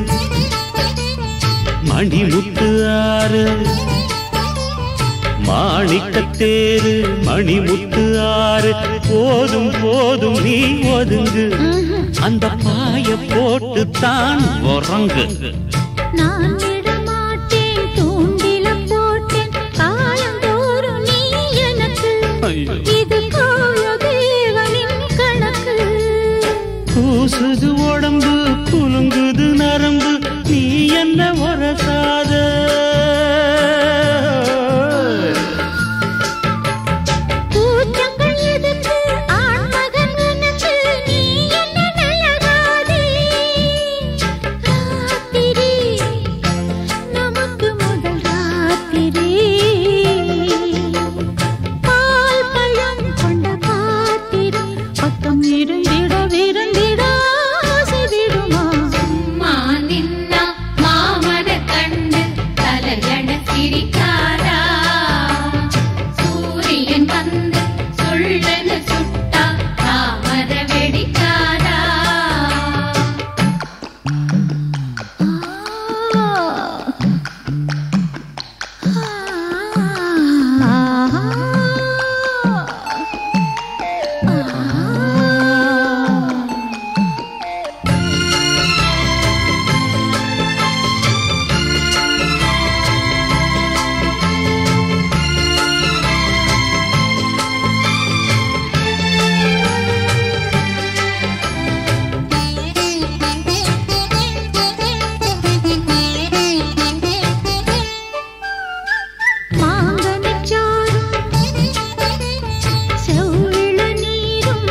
மணிமுத்து ஆறு மாணிக்கத்தேரு மணிமுத்து ஆறு போதும் போதும் நீ ஒதுங்கு அந்த பாய போட்டு தான் உறங்கு நான் விடமாட்டேன் தூண்டில போட்டேன் காலந்தோறும் நீ எனக்கு ஐயோ. இது கோய தேவனின் கணக்கு கூசுது உடம்பு குலுங்குது நரம்பு நீ என்ன உரசாத கூச்சங்கள் எதுக்கு ஆண்மகன் எனக்கு நீ என்ன நல்லகாதே ராத்திரி நமக்கு முதல் ராத்திரி பால் பழம் கொண்ட பாத்திரம் பக்கம் இருந்திட விருந்திட ஆசை விடுமா சும்மா நின்னா மாமன கண்டு தலையண சிரிக்காரா சூரியன் வந்து சொல்லன சுட்டா தாமர வெடிக்காரா மாங்கனிச்சாரும் செவ்விள நீரும்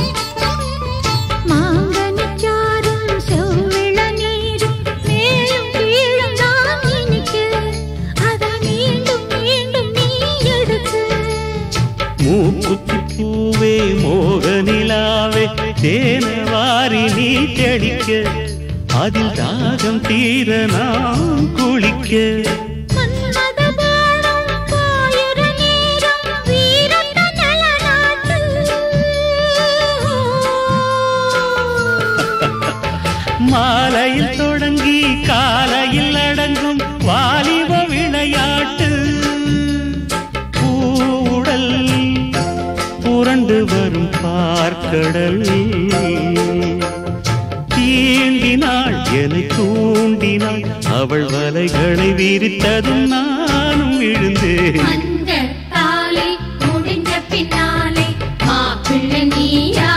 மாங்கனிச்சாரும் செவ்விள நீரும் மேலும் கீழும் நான் இனிக்க அதை மீண்டும் மீண்டும் நீ எடுத்து மூக்குத்தி பூவே மோகனிலாவே தேன வாரி நீ தெளிக்க அதில் தாகம் தீர நாம் குளிக்க மன்மத பாணம் பாயுற நேரம் வீரத்த நலநாட்டு மாலையில் தொடங்கி காலையில் அடங்கும் வாலிப விளையாட்டு பூவுடல் புரண்டு வரும் பார்க்கடல் தீண்டினாள் என்னை தூண்டினாள் அவள் வலைகளை விரித்ததும் நானும் விழுந்தேன் அந்த தாலி முடிஞ்ச பின்னாலே மாப்பிள்ளை நீயா